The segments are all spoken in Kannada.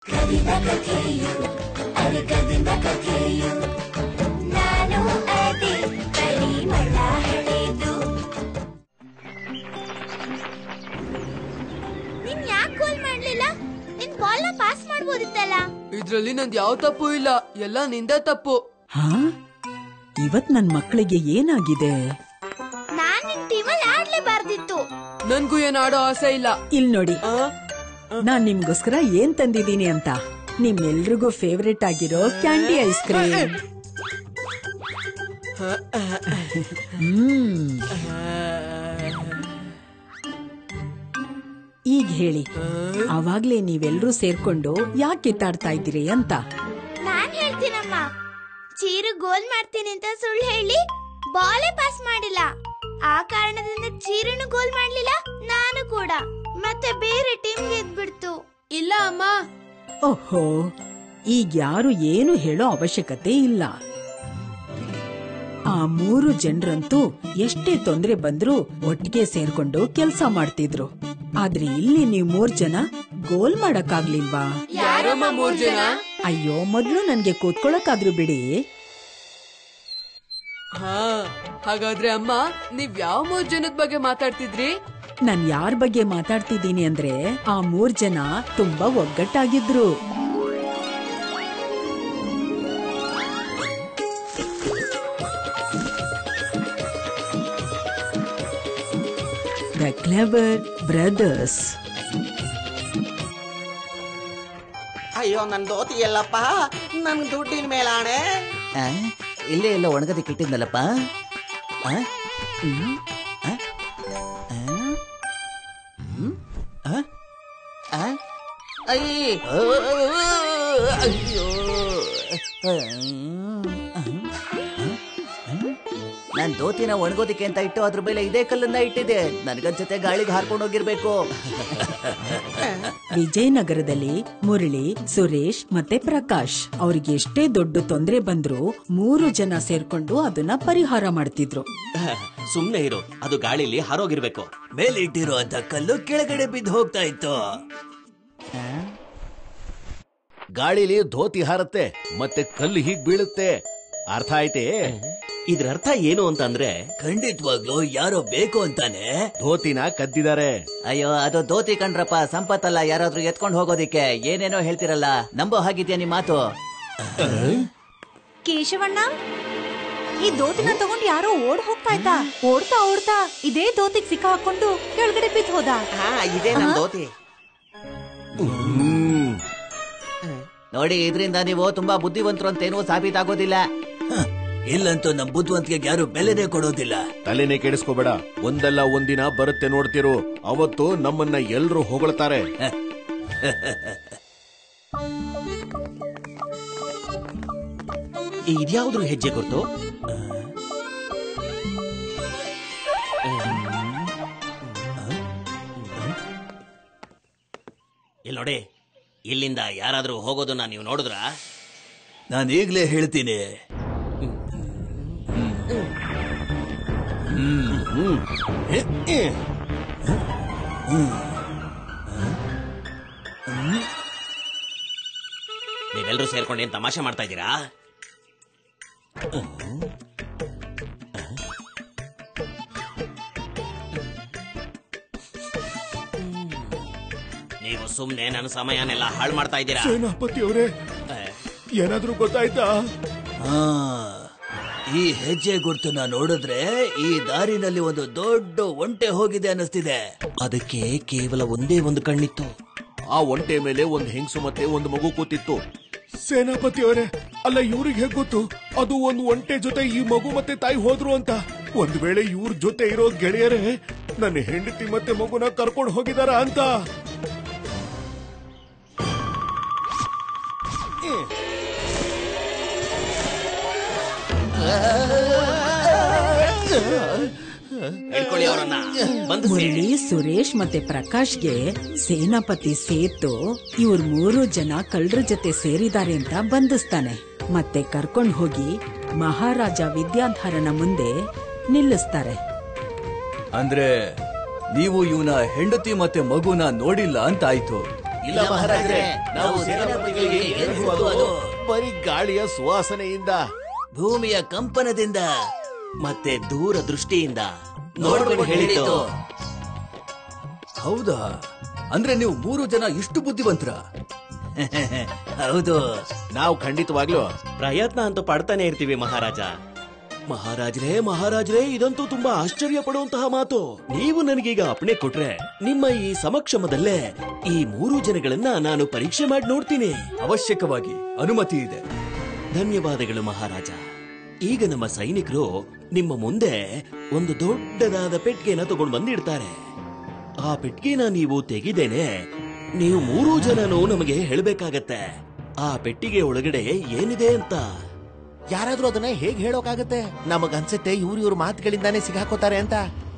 ಕವಿದ ಕಥೆಯು ಅರಗದಿಂದ ಕಥೆಯು ನಾನು ಅದೇ ಪರಿಮಳ ಹಳೆದು ನೀನ್ ಯಾಕೆ ಗೋಲ್ ಮಾಡ್ಲಿಲ್ಲ ನಿನ್ ಬಾಲ್ ನ ಪಾಸ್ ಮಾಡ್ಬೋದಿತ್ತಲ್ಲ ಇದ್ರಲ್ಲಿ ನಂದ್ ಯಾವ ತಪ್ಪು ಇಲ್ಲ ಎಲ್ಲ ನಿಂದ ತಪ್ಪು ಹಾ ಇವತ್ ನನ್ ಮಕ್ಕಳಿಗೆ ಏನಾಗಿದೆ ನಾನ್ ನಿನ್ ಟೀಮಲ್ಲಿ ಆಡ್ಲೇಬಾರ್ದಿತ್ತು ನನ್ಗೂ ಏನ್ ಆಡೋ ಆಸೆ ಇಲ್ಲ ಇಲ್ ನೋಡಿ ನಾನ್ ನಿಮ್ಗೋಸ್ಕರ ಏನ್ ತಂದಿದ್ದೀನಿ ಅಂತ ನಿಮ್ಮೆಲ್ರಿಗೂ ಫೇವ್ರೆಟ್ ಆಗಿರೋ ಕ್ಯಾಂಡಿ ಐಸ್ ಕ್ರೀಮ್ ಹ್ಮ್ ಈಗ ಹೇಳಿ ಅವಾಗ್ಲೇ ನೀವೆಲ್ರೂ ಸೇರ್ಕೊಂಡು ಯಾಕೆ ಕಿತ್ತಾಡ್ತಾ ಇದ್ದೀರಿ ಅಂತ ನಾನ್ ಹೇಳ್ತೀನಮ್ಮ ಚೀರು ಗೋಲ್ ಮಾಡ್ತೀನಿ ಅಂತ ಸುಳ್ಳು ಹೇಳಿ ಬಾಲೇ ಪಾಸ್ ಮಾಡಿಲ್ಲ ಆ ಕಾರಣದಿಂದ ಚೀರನು ಗೋಲ್ ಮಾಡ್ಲಿಲ್ಲ ನಾನು ಕೂಡ ಮತ್ತೆ ಬೇರೆ ಟೀಮ್ ಗೆದ್ಬಿಡ್ತು ಇಲ್ಲ ಅಮ್ಮ ಓಹೋ ಈಗ ಯಾರು ಏನು ಹೇಳೋ ಅವಶ್ಯಕತೆ ಇಲ್ಲ ಆ ಮೂರು ಜನರಂತೂ ಎಷ್ಟೇ ತೊಂದ್ರೆ ಬಂದ್ರೂ ಒಟ್ಟಿಗೆ ಸೇರ್ಕೊಂಡು ಕೆಲ್ಸ ಮಾಡ್ತಿದ್ರು ಆದ್ರೆ ಇಲ್ಲಿ ನೀವ್ ಮೂರ್ ಜನ ಗೋಲ್ ಮಾಡಕ್ಕಾಗ್ಲಿಲ್ವಾ ಯಾರಮ್ಮ ಮೂರ್ ಜನ ಅಯ್ಯೋ ಮೊದ್ಲು ನನ್ಗೆ ಕೂತ್ಕೊಳಕ್ಕಾದ್ರೂ ಬಿಡಿ ಹಾ ಹಾಗಾದ್ರೆ ಅಮ್ಮ ನೀವ್ ಯಾವ ಮೂರ್ ಜನದ ಬಗ್ಗೆ ಮಾತಾಡ್ತಿದ್ರಿ ನಾನ್ ಯಾರ್ ಬಗ್ಗೆ ಮಾತಾಡ್ತಿದ್ದೀನಿ ಅಂದ್ರೆ ಆ ಮೂರ್ ಜನ ತುಂಬಾ ಒಗ್ಗಟ್ಟಾಗಿದ್ರು ದ ಕ್ಲೆವರ್ ಬ್ರದರ್ಸ್ ಅಯ್ಯೋ ನನ್ ದೋತಿ ಎಲ್ಲಪ್ಪ ನನ್ ದುಡ್ಡಿನ ಮೇಲಾಣೆ ಆ? ಇಲ್ಲೇ ಎಲ್ಲ ಒಣಗದಕ್ಕೆ ಇಟ್ಟಿದ್ನಲ್ಲಪ್ಪ ಆ? ಹ್ಮ್? ಆ? ಆ? ಹ್ಮ್? ಆ? ಆ? ಅಯ್ಯ. ಅಯ್ಯೋ. ನಾನ್ ದೋತಿನ ಒಣಗೋದಿಕ್ಕೆ ಅಂತ ಇಟ್ಟು ಅದ್ರ ಮೇಲೆ ಇದೇ ಕಲ್ಲನ್ನ ಇಟ್ಟಿದೆ ನನ್ಗನ್ಸತ್ತೆ ಗಾಳಿಗೆ ಹಾರ್ಕೊಂಡು ಹೋಗಿರ್ಬೇಕು ವಿಜಯನಗರದಲ್ಲಿ ಮುರಳಿ ಸುರೇಶ್ ಮತ್ತೆ ಪ್ರಕಾಶ್ ಅವ್ರಿಗೆ ಎಷ್ಟೇ ದೊಡ್ಡ ತೊಂದ್ರೆ ಬಂದ್ರು ಮೂರು ಜನ ಸೇರ್ಕೊಂಡು ಅದನ್ನ ಪರಿಹಾರ ಮಾಡ್ತಿದ್ರು ಸುಮ್ನೆ ಇರು ಅದು ಗಾಳಿಲಿ ಹಾರೋಗಿರ್ಬೇಕು ಮೇಲೆ ಇಟ್ಟಿರೋ ಅಂತ ಕಲ್ಲು ಕೆಳಗಡೆ ಬಿದ್ದು ಹೋಗ್ತಾ ಇತ್ತು ಗಾಳಿಲಿ ಧೋತಿ ಹಾರತ್ತೆ ಮತ್ತೆ ಕಲ್ಲು ಹೀಗ್ ಬೀಳುತ್ತೆ ಅರ್ಥ ಆಯ್ತೇ ಇದ್ರ ಅರ್ಥ ಏನು ಅಂತಂದ್ರೆ ಖಂಡಿತವಾಗ್ಲೂ ಯಾರೋ ಬೇಕು ಅಂತಾನೆ ಧೋತಿನ ಕದ್ದಿದ್ದಾರೆ ಅಯ್ಯೋ ಅದು ದೋತಿ ಕಂಡ್ರಪ್ಪ ಸಂಪತ್ತಲ್ಲ ಯಾರಾದ್ರೂ ಎತ್ಕೊಂಡು ಹೋಗೋದಿಕ್ಕೆ ಏನೇನೋ ಹೇಳ್ತಿರಲ್ಲ ನಂಬೋ ಹಾಗಿದ್ಯಾ ನಿಮ್ ಮಾತು ಕೇಶವಣ್ಣ ಈ ದೋತಿನ ತಗೊಂಡು ಯಾರೋ ಓಡ್ ಹೋಗ್ತಾ ಇದ್ದ ಓಡ್ತಾ ಓಡ್ತಾ ಇದೇ ದೋತಿಗ್ ಸಿಕ್ಕ ಹಾಕೊಂಡು ಕೆಳಗಡೆ ಬಿದ್ದು ಹೋದ ಹಾ ಇದೇ ನನ್ ದೋತಿ ನೋಡಿ ಇದರಿಂದ ನೀವು ತುಂಬಾ ಬುದ್ಧಿವಂತರು ಅಂತೇನೂ ಸಾಬೀತಾಗೋದಿಲ್ಲ ಇಲ್ಲಂತೂ ನಮ್ ಬುದ್ಧಿವಂತಿಗೆ ಯಾರು ಬೆಲೆನೇ ಕೊಡೋದಿಲ್ಲ ತಲೆನೇ ಕೆಡಿಸ್ಕೋಬೇಡ ಒಂದಲ್ಲ ಒಂದಿನ ಬರುತ್ತೆ ನೋಡ್ತಿರು ಅವತ್ತು ನಮ್ಮನ್ನ ಎಲ್ರು ಹೊಗಳ್ತಾರೆ ಇದ್ಯಾವ್ದ್ರ ಹೆಜ್ಜೆ ಗುರ್ತು ಇಲ್ಲಿ ನೋಡಿ ಇಲ್ಲಿಂದ ಯಾರಾದ್ರೂ ಹೋಗೋದನ್ನ ನೀವು ನೋಡಿದ್ರಾ ನಾನು ಈಗ್ಲೇ ಹೇಳ್ತೀನಿ ನೀವೆಲ್ಲರೂ ಸೇರ್ಕೊಂಡು ಏನ್ ತಮಾಷೆ ಮಾಡ್ತಾ ಇದ್ದೀರಾ ನೀವು ಸುಮ್ನೆ ನನ್ನ ಸಮಯನೆಲ್ಲ ಹಾಳು ಮಾಡ್ತಾ ಇದ್ದೀರಾ ಸೇನಾಪತಿ ಅವರೇ ಏನಾದ್ರೂ ಗೊತ್ತಾಯ್ತಾ ಆ, ಈ ಹೆಜ್ಜೆ ಗುರ್ತನ್ನ ನೋಡಿದ್ರೆ ಈ ದಾರಿನಲ್ಲಿ ಒಂದು ದೊಡ್ಡ ಒಂಟೆ ಹೋಗಿದೆ ಅನ್ನಿಸ್ತಿದೆ ಅದಕ್ಕೆ ಕೇವಲ ಒಂದೇ ಒಂದು ಕಣ್ಣಿತ್ತು ಆ ಒಂಟೆ ಮೇಲೆ ಒಂದ್ ಹೆಂಗಸು ಮತ್ತೆ ಒಂದು ಮಗು ಕೂತಿತ್ತು ಸೇನಾಪತಿ ಅವರೇ ಅಲ್ಲ ಇವ್ರಿಗೆ ಹೇಗ್ ಗೊತ್ತು ಅದು ಒಂದ್ ಒಂಟೆ ಜೊತೆ ಈ ಮಗು ಮತ್ತೆ ತಾಯಿ ಹೋದ್ರು ಅಂತ ಒಂದ್ ವೇಳೆ ಇವ್ರ ಜೊತೆ ಇರೋ ಗೆಳೆಯರೇ ನನ್ನ ಹೆಂಡತಿ ಮತ್ತೆ ಮಗುನ ಕರ್ಕೊಂಡು ಹೋಗಿದಾರ ಅಂತ ಹಿಡ್ಕೊಳ್ಳಿ ಅವರನ್ನ ಬಂದು ಮುರಳಿ ಸುರೇಶ್ ಮತ್ತೆ ಪ್ರಕಾಶ್ಗೆ ಸೇನಾಪತಿ ಸೇತು ಇವ್ರ ಮೂರು ಜನ ಕಳ್ರ ಜೊತೆ ಸೇರಿದ್ದಾರೆ ಅಂತ ಬಂಧಿಸ್ತಾನೆ ಮತ್ತೆ ಕರ್ಕೊಂಡ್ ಹೋಗಿ ಮಹಾರಾಜ ವಿದ್ಯಾಧರನ ಮುಂದೆ ನಿಲ್ಲಿಸ್ತಾರೆ ಅಂದ್ರೆ ನೀವು ಇವನ ಹೆಂಡತಿ ಮತ್ತೆ ಮಗುನ ನೋಡಿಲ್ಲ ಅಂತಾಯ್ತು ಇಲ್ಲ ಮಹಾರಾಜರೇ ನಾವು ಸೇನಾಪತಿಗಳಿಗೆ ಏನು ಅದು ಬರೀ ಗಾಳಿಯ ಸುವಾಸನೆಯಿಂದ ಭೂಮಿಯ ಕಂಪನದಿಂದ ಮತ್ತೆ ದೂರ ದೃಷ್ಟಿಯಿಂದ ನೋಡ್ಕೊಂಡು ಹೇಳಿದ್ದು ಹೌದಾ ಅಂದ್ರೆ ನೀವು ಮೂರು ಜನ ಇಷ್ಟು ಬುದ್ಧಿವಂತರ ಹೌದು ನಾವು ಖಂಡಿತವಾಗ್ಲೂ ಪ್ರಯತ್ನ ಅಂತೂ ಪಡ್ತಾನೆ ಇರ್ತೀವಿ ಮಹಾರಾಜ ಮಹಾರಾಜರೇ ಮಹಾರಾಜರೇ ಇದಂತೂ ತುಂಬಾ ಆಶ್ಚರ್ಯ ಪಡುವಂತಹ ಮಾತು ನೀವು ನನಗೀಗ ಅಪ್ಪಣೆ ಕೊಟ್ರೆ ನಿಮ್ಮ ಈ ಸಮಕ್ಷಮದಲ್ಲೇ ಈ ಮೂರು ಜನಗಳನ್ನ ನಾನು ಪರೀಕ್ಷೆ ಮಾಡಿ ನೋಡ್ತೀನಿ ಅವಶ್ಯಕವಾಗಿ ಅನುಮತಿ ಇದೆ ಧನ್ಯವಾದಗಳು ಮಹಾರಾಜ ಈಗ ನಮ್ಮ ಸೈನಿಕರು ನಿಮ್ಮ ಮುಂದೆ ಒಂದು ದೊಡ್ಡದಾದ ಪೆಟ್ಟಿಗೆನ ತಗೊಂಡು ಬಂದಿಡ್ತಾರೆ ಆ ಪೆಟ್ಟಿಗೆನ ನೀವು ತೆಗಿದೇನೆ ನೀವು ಮೂರು ಜನನು ನಮಗೆ ಹೇಳಬೇಕಾಗತ್ತೆ ಆ ಪೆಟ್ಟಿಗೆ ಒಳಗಡೆ ಏನಿದೆ ಅಂತ ಯಾರಾದ್ರೂ ಅದನ್ನ ಹೇಗ್ ಹೇಳೋಕಾಗತ್ತೆ ನಮಗನ್ಸತ್ತೆ ಇವ್ರ ಇವ್ರ ಮಾತುಗಳಿಂದಾನೇ ಸಿಗಾಕೋತಾರೆ ಅಂತ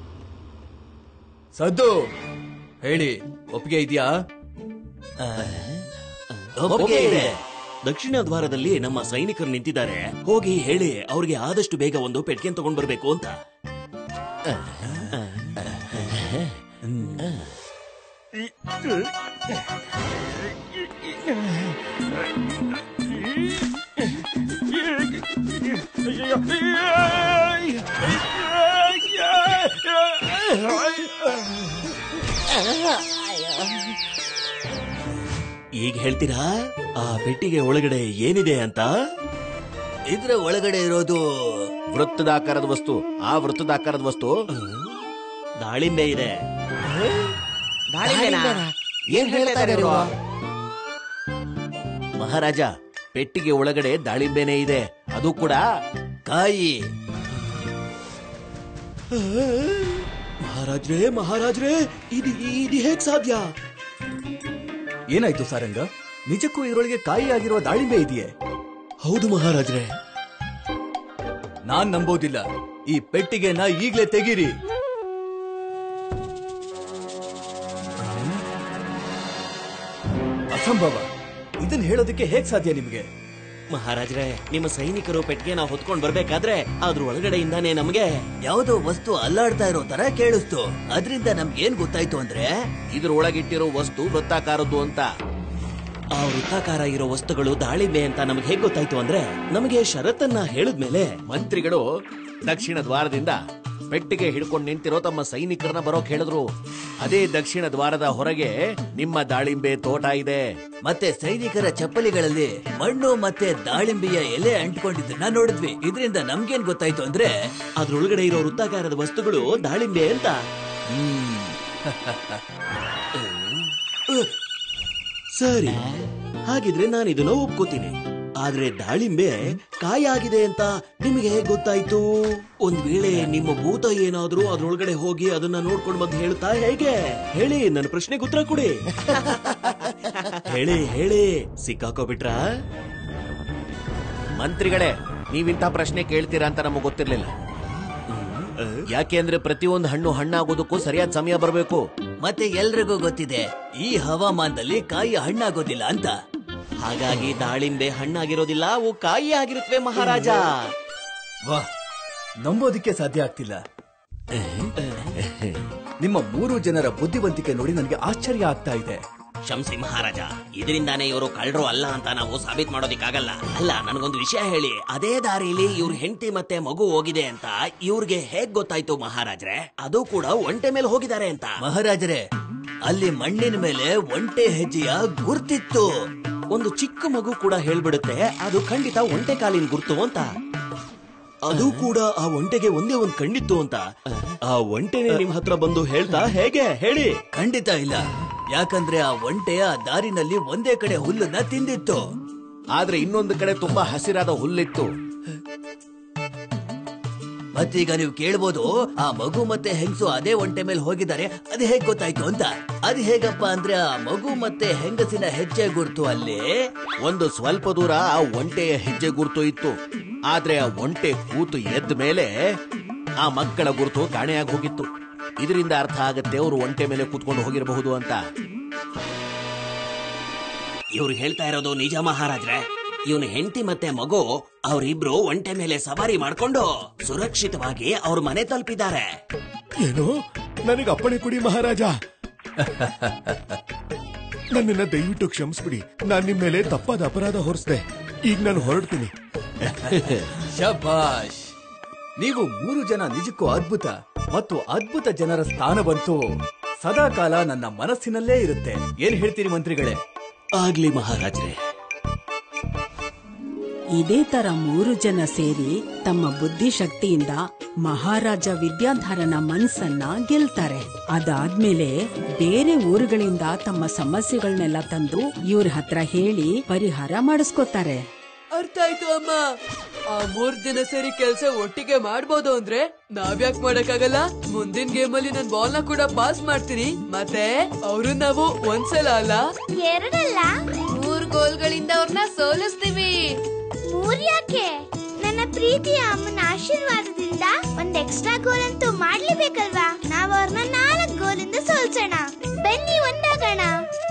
ಸದ್ದು ಹೇಳಿ ಒಪ್ಪಿಗೆ ಇದೆಯಾ ಒಪ್ಪಿಗೆ ಇದೆ. ದಕ್ಷಿಣ ದ್ವಾರದಲ್ಲಿ ನಮ್ಮ ಸೈನಿಕರು ನಿಂತಿದ್ದಾರೆ ಹೋಗಿ ಹೇಳಿ ಅವ್ರಿಗೆ ಆದಷ್ಟು ಬೇಗ ಒಂದು ಪೆಟ್ಟಿಗೆ ತಗೊಂಡ್ ಬರ್ಬೇಕು ಅಂತ ಈಗ ಹೇಳ್ತೀರಾ ಆ ಪೆಟ್ಟಿಗೆ ಒಳಗಡೆ ಏನಿದೆ ಅಂತ ಇದ್ರ ಒಳಗಡೆ ಇರೋದು ವೃತ್ತದಾಕಾರದ ವಸ್ತು ಆ ವೃತ್ತದಾಕಾರದ ವಸ್ತು ದಾಳಿಂಬೆ ಇದೆ ಏನ್ ಹೇಳ್ತಾ ಇದ್ದಾರೆ ಇವ್ರು? ಮಹಾರಾಜ ಪೆಟ್ಟಿಗೆ ಒಳಗಡೆ ದಾಳಿಂಬೆನೆ ಇದೆ ಅದು ಕೂಡ ಕಾಯಿ ಮಹಾರಾಜ್ರೇ ಮಹಾರಾಜ್ರೇ ಇದು ಇದು ಹೇಗ್ ಸಾಧ್ಯ ಏನಾಯ್ತು ಸಾರಂಗ ನಿಜಕ್ಕೂ ಇದರೊಳಗೆ ಕಾಯಿ ಆಗಿರುವ ದಾಳಿಂಬೆ ಇದೆಯೇ ಹೌದು ಮಹಾರಾಜ್ರೇ ನಾನ್ ನಂಬೋದಿಲ್ಲ ಈ ಪೆಟ್ಟಿಗೆನ ಈಗ್ಲೇ ತೆಗೀರಿ ಅಸಂಭವ ಇದನ್ನ ಹೇಳೋದಕ್ಕೆ ಹೇಗ್ ಸಾಧ್ಯ ನಿಮ್ಗೆ ಮಹಾರಾಜ್ರೇ ನಿಮ್ಮ ಸೈನಿಕರು ಪೆಟ್ಟಿಗೆನ ಹೊತ್ಕೊಂಡ್ ಬರ್ಬೇಕಾದ್ರೆ ಅದ್ರ ಒಳಗಡೆಯಿಂದಾನೇ ನಮಗೆ ಯಾವುದೋ ವಸ್ತು ಅಲ್ಲಾಡ್ತಾ ಇರೋ ತರ ಕೇಳಿಸ್ತು ಅದರಿಂದ ನಮ್ಗೇನ್ ಗೊತ್ತಾಯ್ತು ಅಂದ್ರೆ ಇದ್ರ ಒಳಗಿಟ್ಟಿರೋ ವಸ್ತು ವೃತ್ತಾಕಾರದ್ದು ಅಂತ ಆ ವೃತ್ತಾಕಾರ ಇರೋ ವಸ್ತುಗಳು ದಾಳಿಂಬೆ ಅಂತ ನಮಗೆ ಹೇಗ್ ಗೊತ್ತಾಯ್ತು ಅಂದ್ರೆ ನಮಗೆ ಷರತ್ತನ್ನ ಹೇಳಿದ್ಮೇಲೆ ಮಂತ್ರಿಗಳು ದಕ್ಷಿಣ ದ್ವಾರದಿಂದ ಪೆಟ್ಟಿಗೆ ಹಿಡ್ಕೊಂಡು ನಿಂತಿರೋ ತಮ್ಮ ಸೈನಿಕರನ್ನ ಬರೋಕ್ ಹೇಳಿದ್ರು ಅದೇ ದಕ್ಷಿಣ ದ್ವಾರದ ಹೊರಗೆ ನಿಮ್ಮ ದಾಳಿಂಬೆ ತೋಟ ಇದೆ ಮತ್ತೆ ಸೈನಿಕರ ಚಪ್ಪಲಿಗಳಲ್ಲಿ ಮಣ್ಣು ಮತ್ತೆ ದಾಳಿಂಬೆಯ ಎಲೆ ಅಂಟ್ಕೊಂಡಿದ್ದನ್ನ ನೋಡಿದ್ವಿ ಇದರಿಂದ ನಮ್ಗೇನ್ ಗೊತ್ತಾಯ್ತು ಅಂದ್ರೆ ಅದ್ರೊಳಗಡೆ ಇರೋ ವೃತ್ತಾಕಾರದ ವಸ್ತುಗಳು ದಾಳಿಂಬೆ ಅಂತ ಸರಿ ಹಾಗಿದ್ರೆ ನಾನು ಇದನ್ನ ಒಪ್ಕೋತೀನಿ ಆದ್ರೆ ದಾಳಿಂಬೆ ಕಾಯಾಗಿದೆ ಅಂತ ನಿಮಗೆ ಹೇಗ್ ಗೊತ್ತಾಯ್ತು ಒಂದ್ ವೇಳೆ ನಿಮ್ಮ ಭೂತ ಏನಾದ್ರೂ ಅದ್ರೊಳಗಡೆ ಹೋಗಿ ಅದನ್ನ ನೋಡ್ಕೊಂಡು ಬಂದು ಹೇಳ್ತಾ ಹೇಗೆ ಹೇಳಿ ನನ್ನ ಪ್ರಶ್ನೆಗೆ ಉತ್ತರ ಕೊಡಿ ಹೇಳಿ ಹೇಳಿ ಸಿಕ್ಕಾಕೋಬಿಟ್ರಾ ಮಂತ್ರಿಗಳೇ ನೀವಿಂತ ಪ್ರಶ್ನೆ ಕೇಳ್ತೀರಾ ಅಂತ ನಮಗೆ ಗೊತ್ತಿರ್ಲಿಲ್ಲ ಯಾಕೆ ಅಂದ್ರೆ ಪ್ರತಿಯೊಂದು ಹಣ್ಣು ಹಣ್ಣಾಗೋದಕ್ಕೂ ಸರಿಯಾದ ಸಮಯ ಬರಬೇಕು ಮತ್ತೆ ಎಲ್ರಿಗೂ ಗೊತ್ತಿದೆ ಈ ಹವಾಮಾನದಲ್ಲಿ ಕಾಯಿ ಹಣ್ಣಾಗೋದಿಲ್ಲ ಅಂತ ಹಾಗಾಗಿ ದಾಳಿಂಬೆ ಹಣ್ಣಾಗಿರೋದಿಲ್ಲ ಅವು ಕಾಯಿ ಆಗಿರುತ್ತವೆ ಮಹಾರಾಜ ವಾಹ್ ನಂಬೋದಿಕ್ಕೆ ಸಾಧ್ಯ ಆಗ್ತಿಲ್ಲ ನಿಮ್ಮ ಮೂರು ಜನರ ಬುದ್ಧಿವಂತಿಕೆ ನೋಡಿ ನನಗೆ ಆಶ್ಚರ್ಯ ಆಗ್ತಾ ಇದೆ ಶಂಸಿ ಮಹಾರಾಜ ಇದರಿಂದಾನೇ ಇವರು ಕಳ್ಳರು ಅಲ್ಲ ಅಂತ ನಾವು ಸಾಬೀತ್ ಮಾಡೋದಿಕ್ಕಾಗಲ್ಲ ಅಲ್ಲ ನನಗೊಂದು ವಿಷಯ ಹೇಳಿ ಅದೇ ದಾರಿಲಿ ಇವ್ರ ಹೆಂಡತಿ ಮತ್ತೆ ಮಗು ಹೋಗಿದೆ ಅಂತ ಇವ್ರಿಗೆ ಹೇಗ್ ಗೊತ್ತಾಯ್ತು ಮಹಾರಾಜ್ರೆ ಅದು ಕೂಡ ಒಂಟೆ ಮೇಲೆ ಹೋಗಿದ್ದಾರೆ ಅಂತ ಮಹಾರಾಜರೇ ಅಲ್ಲಿ ಮಣ್ಣಿನ ಮೇಲೆ ಒಂಟೆ ಹೆಜ್ಜೆಯ ಗುರ್ತಿತ್ತು ಒಂದು ಚಿಕ್ಕ ಮಗು ಕೂಡ ಹೇಳ್ಬಿಡುತ್ತೆ ಅದು ಖಂಡಿತ ಒಂಟೆ ಕಾಲಿನ ಗುರ್ತು ಅಂತ ಅದು ಕೂಡ ಆ ಒಂಟೆಗೆ ಒಂದೇ ಒಂದ್ ಕಣ್ಣಿತ್ತು ಅಂತ ಆ ಒಂಟೆನೆ ನಿಮ್ ಹತ್ರ ಬಂದು ಹೇಳ್ತಾ ಹೇಗೆ ಹೇಳಿ ಖಂಡಿತ ಇಲ್ಲ ಯಾಕಂದ್ರೆ ಆ ಒಂಟೆ ಆ ದಾರಿನಲ್ಲಿ ಒಂದೇ ಕಡೆ ಹುಲ್ಲನ್ನ ತಿಂದಿತ್ತು ಆದ್ರೆ ಇನ್ನೊಂದು ಕಡೆ ತುಂಬಾ ಹಸಿರಾದ ಹುಲ್ಲಿತ್ತು ಮತ್ತೀಗ ನೀವು ಕೇಳ್ಬೋದು ಆ ಮಗು ಮತ್ತೆ ಹೆಂಗಸು ಅದೇ ಒಂಟೆ ಮೇಲೆ ಹೋಗಿದ್ದಾರೆ ಅದು ಹೇಗ್ ಗೊತ್ತಾಯ್ತು ಅಂತ ಅದು ಹೇಗಪ್ಪ ಅಂದ್ರೆ ಆ ಮಗು ಮತ್ತೆ ಹೆಂಗಸಿನ ಹೆಜ್ಜೆ ಗುರ್ತು ಅಲ್ಲಿ ಒಂದು ಸ್ವಲ್ಪ ದೂರ ಆ ಒಂಟೆಯ ಹೆಜ್ಜೆ ಗುರುತು ಇತ್ತು ಆದ್ರೆ ಆ ಒಂಟೆ ಕೂತು ಎದ್ದ ಮೇಲೆ ಆ ಮಕ್ಕಳ ಗುರುತು ಕಾಣೆಯಾಗಿ ಹೋಗಿತ್ತು ಇದರಿಂದ ಅರ್ಥ ಆಗತ್ತೆ ಅವರು ಒಂಟೆ ಮೇಲೆ ಕೂತ್ಕೊಂಡು ಹೋಗಿರಬಹುದು ಅಂತ ಇವ್ರು ಹೇಳ್ತಾ ಇರೋದು ನಿಜ ಮಹಾರಾಜ್ರೆ ಇವನು ಹೆಂಡತಿ ಮತ್ತೆ ಮಗು ಅವರಿಬ್ರು ಒಂಟೆ ಮೇಲೆ ಸವಾರಿ ಮಾಡ್ಕೊಂಡು ಸುರಕ್ಷಿತವಾಗಿ ಅವ್ರ ಮನೆ ತಲುಪಿದ್ದಾರೆ ಏನು ನನಗೆ ಅಪ್ಪಣೆ ಕೊಡಿ ಮಹಾರಾಜ ನನ್ನನ್ನ ದಯವಿಟ್ಟು ಕ್ಷಮಿಸ್ಬಿಡಿ ನಾನ್ ನಿಮ್ ಮೇಲೆ ತಪ್ಪಾದ ಅಪರಾಧ ಹೊರಿಸ್ದೆ ಈಗ ನಾನು ಹೊರಡ್ತೀನಿ ಶಬಾಷ್ ನೀವು ಮೂರು ಜನ ನಿಜಕ್ಕೂ ಅದ್ಭುತ ಮತ್ತು ಅದ್ಭುತ ಜನರ ಸ್ಥಾನವಂತೂ ಸದಾಕಾಲ ನನ್ನ ಮನಸ್ಸಿನಲ್ಲೇ ಇರುತ್ತೆ ಏನ್ ಹೇಳ್ತೀರಿ ಮಂತ್ರಿಗಳೇ ಆಗ್ಲಿ ಮಹಾರಾಜ್ರೆ ಇದೇ ತರ ಮೂರು ಜನ ಸೇರಿ ತಮ್ಮ ಬುದ್ಧಿಶಕ್ತಿಯಿಂದ ಮಹಾರಾಜ ವಿದ್ಯಾಧರನ ಮನ್ಸನ್ನ ಗೆಲ್ತಾರೆ ಅದಾದ್ಮೇಲೆ ಬೇರೆ ಊರುಗಳಿಂದ ತಮ್ಮ ಸಮಸ್ಯೆಗಳನ್ನೆಲ್ಲ ತಂದು ಇವ್ರ ಹತ್ರ ಹೇಳಿ ಪರಿಹಾರ ಮಾಡಿಸ್ಕೊತಾರೆ ಅರ್ಥ ಆಯ್ತು ಅಮ್ಮ ಆ ಮೂರ್ ಜನ ಸೇರಿ ಕೆಲ್ಸ ಒಟ್ಟಿಗೆ ಮಾಡ್ಬೋದು ಅಂದ್ರೆ ನಾವ್ಯಾಕ್ ಮಾಡಕ್ಕಾಗಲ್ಲ ಮುಂದಿನ ಗೇಮ್ ಅಲ್ಲಿ ನನ್ ಬಾಲ್ ನ ಕೂಡ ಪಾಸ್ ಮಾಡ್ತೀನಿ ಮತ್ತೆ ಅವರು ನಾವು ಒಂದ್ಸಲ ಅಲ್ಲ ಎರಡಲ್ಲ ಮೂರ್ ಗೋಲ್ಗಳಿಂದ ಅವ್ರನ್ನ ಸೋಲಿಸ್ತೀವಿ ಮೂರ್ ಯಾಕೆ ನನ್ನ ಪ್ರೀತಿಯ ಅಮ್ಮನ ಆಶೀರ್ವಾದದಿಂದ ಒಂದ್ ಎಕ್ಸ್ಟ್ರಾ ಗೋಲ್ ಅಂತೂ ಮಾಡ್ಲೇಬೇಕಲ್ವಾ ನಾವ್ ಅವ್ರನ್ನ ನಾಲ್ಕ್ ಗೋಲಿಂದ ಸೋಲ್ಸೋಣ ಬನ್ನಿ ಒಂದಾಗೋಣ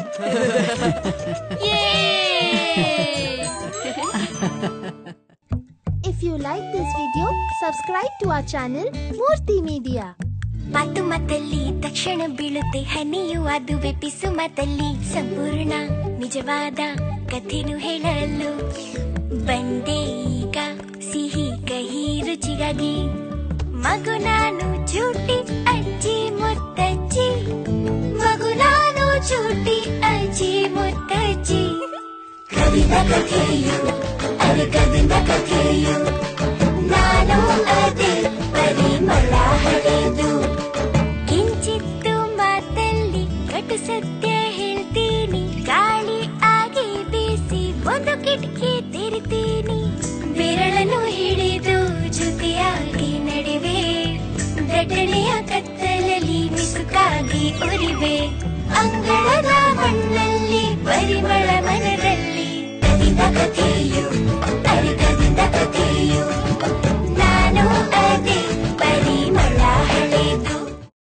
If you like this video, subscribe to our channel Murthy Media. ಮಾತು ಮಾತಲ್ಲಿ ತಕ್ಷಣ ಬೀಳುತ್ತೆ ಹನಿಯು ಅದುವೆ ಪಿಸು ಮಾತಲ್ಲಿ ಸಂಪೂರ್ಣ ನಿಜವಾದ ಕಥೆನು ಹೇಳಲು ಬಂದೆ ಈಗ ಸಿಹಿ ಕಹಿ ರುಚಿಗಾಗಿ ಮಗು ನಾನು ಚೂಟಿ ಅಜ್ಜಿ ಮುತ್ತಜ್ಜಿ ಮಗು ನಾನು ಚೂಟಿ ಅಜ್ಜಿ ಮುತ್ತಜ್ಜಿ ಕವಿದ ಕಥೆಯು ಅರಗದಿಂದ ಕಥೆಯು ನಾನು ಅದೇ ಪರಿಮಳ ಹರಿದು ಕಿಂಚಿತ್ತು ಮಾತಲ್ಲಿ ಕಟು ಸತ್ಯ ಹೇಳ್ತೀನಿ ಗಾಳಿ ಆಗಿ ಬೀಸಿ ಒಂದು ಕಿಟಕಿ ತೆರಿತೀನಿ ಬೆರಳನ್ನು ಹಿಡಿದು ಜೊತೆಯಾಗಿ ನಡೆವೆ ದಟ್ಟಣೆಯ ಕತ್ತಲಲ್ಲಿ ಮಿಸುಕಾಗಿ ಉರಿವೆ ಅಂಗಳದ ಮಣ್ಣಲ್ಲಿ ಪರಿಮಳ ಮನದಲ್ಲಿ ಕವಿದ ಕಥೆ